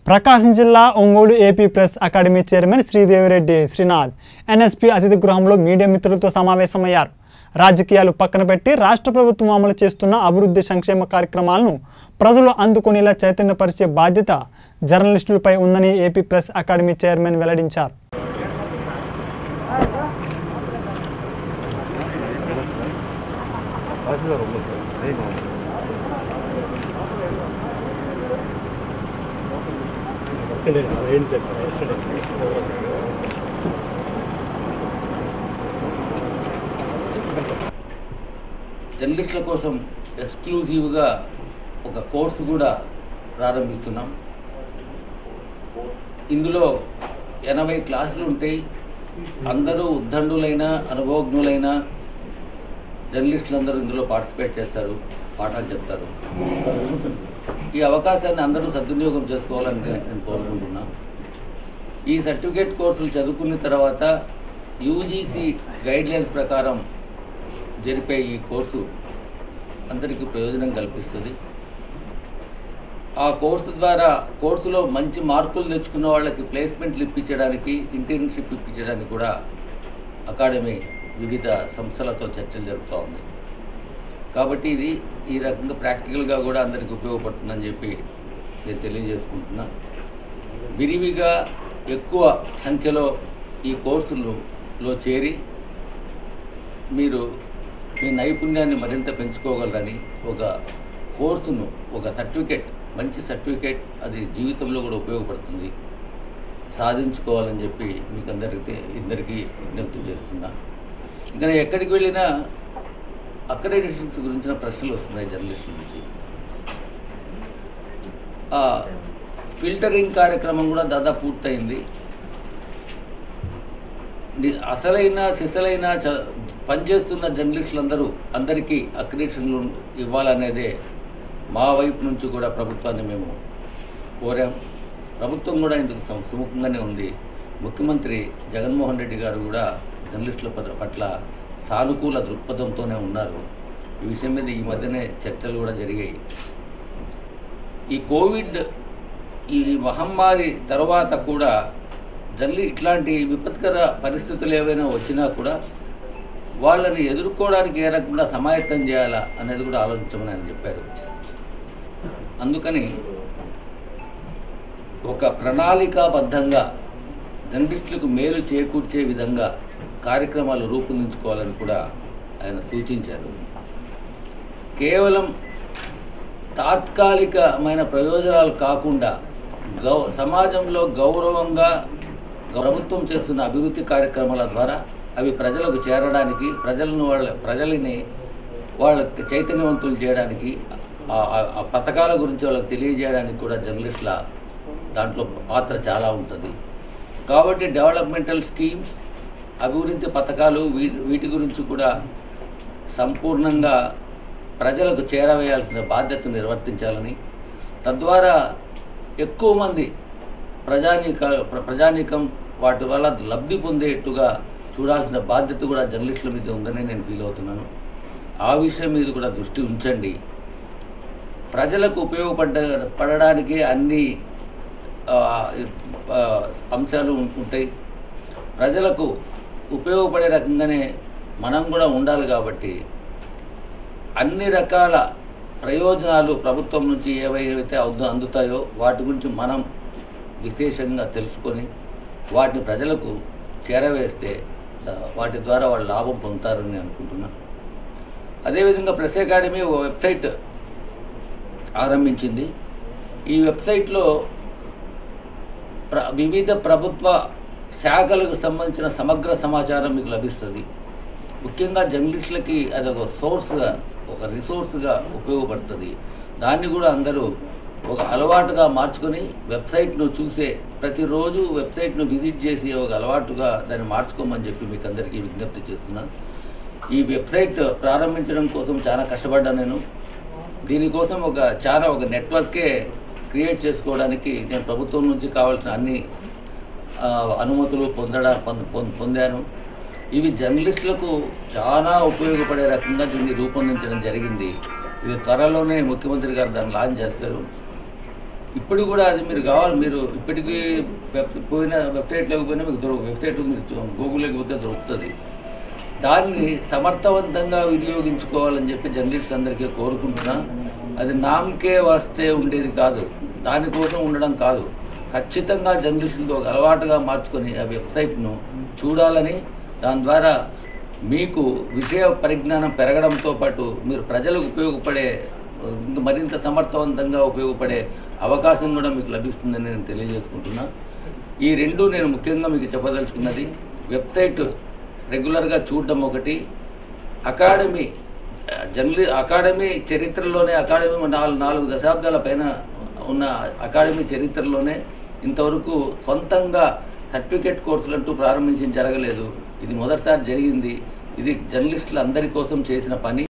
ప్రకాశం జిల్లా Ongole AP press academy chairman Sridevi Reddy Srinath NSP అతిథి గృహంలో మీడియా మిత్రులతో సమావేశమయ్యారు రాజకీయాలు పక్కన పెట్టి రాష్ట్ర ప్రభుత్వం అమలు చేస్తున్న అభివృద్ధి సంక్షేమ కార్యక్రమాలను ప్రజలు అందుకునేలా చైతన్యపరిచే బాధ్యత జర్నలిస్టులపై ఉందని ఏపీ ప్రెస్ అకాడమీ చైర్మన్ వెల్లడించారు జర్నలిస్టుల కోసం ఎక్స్క్లూజివ్గా ఒక కోర్సు కూడా ప్రారంభిస్తున్నాం ఇందులో ఎనభై క్లాసులు ఉంటాయి అందరూ ఉద్దండులైన అనుభవజ్ఞులైన జర్నలిస్టులు అందరూ ఇందులో పార్టిసిపేట్ చేస్తారు పాఠాలు చెప్తారు ఈ అవకాశాన్ని అందరూ సద్వినియోగం చేసుకోవాలని నేను కోరుకుంటున్నా ఈ సర్టిఫికేట్ కోర్సులు చదువుకున్న తర్వాత యూజీసీ గైడ్లైన్స్ ప్రకారం జరిపే ఈ కోర్సు అందరికీ ప్రయోజనం కల్పిస్తుంది ఆ కోర్సు ద్వారా కోర్సులో మంచి మార్కులు తెచ్చుకున్న వాళ్ళకి ప్లేస్మెంట్లు ఇప్పించడానికి ఇంటర్న్షిప్ ఇప్పించడానికి కూడా అకాడమీ వివిధ సంస్థలతో చర్చలు జరుపుతూ ఉంది కాబట్టి ఇది ఈ రకంగా ప్రాక్టికల్గా కూడా అందరికీ ఉపయోగపడుతుందని చెప్పి నేను తెలియజేసుకుంటున్నా విరివిగా ఎక్కువ సంఖ్యలో ఈ కోర్సులలో చేరి మీరు మీ నైపుణ్యాన్ని మరింత పెంచుకోగలరని ఒక కోర్సును ఒక సర్టిఫికెట్ మంచి సర్టిఫికెట్ అది జీవితంలో కూడా ఉపయోగపడుతుంది సాధించుకోవాలని చెప్పి మీకు అందరికీ ఇద్దరికీ విజ్ఞప్తి చేస్తున్నా ఇంకా నేను ఎక్కడికి వెళ్ళినా అక్రెడిషన్స్ గురించిన ప్రశ్నలు వస్తున్నాయి జర్నలిస్టుల నుంచి ఆ ఫిల్టరింగ్ కార్యక్రమం కూడా దాదాపు పూర్తయింది ని- అసలైన సిసలైన చ పనిచేస్తున్న జర్నలిస్టులందరూ అందరికీ అక్రిడేషన్లు ఇవ్వాలనేదే మా వైపు నుంచి కూడా ప్రభుత్వాన్ని మేము కోరాం ప్రభుత్వం కూడా ఇందుకు సం- సుముఖంగానే ఉంది ముఖ్యమంత్రి జగన్మోహన్ రెడ్డి గారు కూడా జర్నలిస్టుల పట్ల- పట్ల సానుకూల దృక్పథంతోనే ఉన్నారు ఈ విషయం మీద ఈ మధ్యనే చర్చలు కూడా జరిగాయి ఈ కోవిడ్ ఈ మహమ్మారి తర్వాత కూడా జల్లి ఇట్లాంటి విపత్కర పరిస్థితులు ఏవైనా వచ్చినా కూడా వాళ్ళని ఎదుర్కోవడానికి ఏ రకంగా సమాయత్తం చేయాలా అనేది కూడా ఆలోచించమని ఆయన చెప్పారు అందుకని ఒక ప్రణాళికాబద్ధంగా జర్నలిస్టులకు మేలు చేకూర్చే విధంగా కార్యక్రమాలు రూపొందించుకోవాలని కూడా ఆయన సూచించారు కేవలం తాత్కాలికమైన ప్రయోజనాలు కాకుండా గౌ సమాజంలో గౌరవంగా ప్రభుత్వం చేస్తున్న అభివృద్ధి కార్యక్రమాల ద్వారా అవి ప్రజలకు చేరడానికి ప్రజలను వాళ్ళ ప్రజలని వాళ్ళకి చైతన్యవంతులు చేయడానికి ఆ- ఆ- ఆ పథకాల గురించి వాళ్ళకి తెలియజేయడానికి కూడా జర్నలిస్టుల దాంట్లో పాత్ర చాలా ఉంటుంది కాబట్టి డెవలప్మెంటల్ స్కీమ్స్ అభివృద్ధి పథకాలు వీ వీటి గురించి కూడా సంపూర్ణంగా ప్రజలకు చేరవేయాల్సిన బాధ్యత నిర్వర్తించాలని తద్వారా ఎక్కువ మంది ప్రజానీక ప్ర- ప్రజానీకం వాటి వల్ల లబ్ధి పొందేట్టుగా చూడాల్సిన బాధ్యత కూడా జర్నలిస్టుల మీద ఉందని నేను ఫీల్ అవుతున్నాను ఆ విషయం మీద కూడా దృష్టి ఉంచండి ప్రజలకు ఉపయోగపడ్డ పడడానికి అన్ని ఆ, ఆ, అంశాలు ఉం- ఉంటాయి ప్రజలకు ఉపయోగపడే రకంగానే మనం కూడా ఉండాలి కాబట్టి అన్ని రకాల ప్రయోజనాలు ప్రభుత్వం నుంచి ఏవైతే అందు అందుతాయో వాటి గురించి మనం విశేషంగా తెలుసుకొని వాటిని ప్రజలకు చేరవేస్తే దా- వాటి ద్వారా వాళ్ళు లాభం పొందుతారని నేను అనుకుంటున్నా అదేవిధంగా ప్రెస్ అకాడమీ ఓ వెబ్సైట్ ఆరంభించింది ఈ వెబ్సైట్లో ప్ర వివిధ ప్రభుత్వ శాఖలకు సంబంధించిన సమగ్ర సమాచారం మీకు లభిస్తుంది ముఖ్యంగా జర్నలిస్టులకి అది ఒక సోర్స్గా ఒక రిసోర్స్గా ఉపయోగపడుతుంది దాన్ని కూడా అందరూ ఒక అలవాటుగా మార్చుకొని వెబ్సైట్ను చూసే ప్రతిరోజు వెబ్సైట్ను విజిట్ చేసి ఒక అలవాటుగా దాన్ని మార్చుకోమని చెప్పి మీకు అందరికీ విజ్ఞప్తి చేస్తున్నాను ఈ వెబ్సైట్ ప్రారంభించడం కోసం చాలా కష్టపడ్డా నేను దీనికోసం ఒక చాలా ఒక నెట్వర్కే క్రియేట్ చేసుకోవడానికి నేను ప్రభుత్వం నుంచి కావాల్సిన అన్ని ఆ, అనుమతులు పొందడా పొంద- పొంద- పొందాను ఇవి జర్నలిస్టులకు చాలా ఉపయోగపడే రకంగా దీన్ని రూపొందించడం జరిగింది ఇది త్వరలోనే ముఖ్యమంత్రి గారు దాన్ని లాంచ్ చేస్తారు ఇప్పుడు కూడా అది మీరు కావాలి మీరు ఇప్పటికీ వెబ్ పోయిన వెబ్సైట్లోకి పోయినా మీకు దొరక వెబ్సైట్ మీరు చూ- గూగుల్లోకి పోతే దొరుకుతుంది దాన్ని సమర్థవంతంగా వినియోగించుకోవాలని చెప్పి జర్నలిస్ట్ అందరికీ కోరుకుంటున్నా అది నామకే వస్తే ఉండేది కాదు దానికోసం ఉండడం కాదు ఖచ్చితంగా జర్నలిస్టులతో ఒక అలవాటుగా మార్చుకొని ఆ వెబ్సైట్ను చూడాలని దాని ద్వారా మీకు విషయ పరిజ్ఞానం పెరగడంతో పాటు మీరు ప్రజలకు ఉపయోగపడే ఇంకా మరింత సమర్థవంతంగా ఉపయోగపడే అవకాశం కూడా మీకు లభిస్తుందని నేను తెలియజేసుకుంటున్నా ఈ రెండు నేను ముఖ్యంగా మీకు చెప్పదలుచుకున్నది వెబ్సైట్ రెగ్యులర్గా చూడడం ఒకటి అకాడమీ జర్నలి అకాడమీ చరిత్రలోనే అకాడమీ నాలుగు నాలుగు దశాబ్దాల పైన ఉన్న అకాడమీ చరిత్రలోనే ఇంతవరకు సొంతంగా సర్టిఫికేట్ కోర్సులు అంటూ ప్రారంభించి జరగలేదు ఇది మొదటిసారి జరిగింది ఇది జర్నలిస్టులు అందరి కోసం చేసిన పని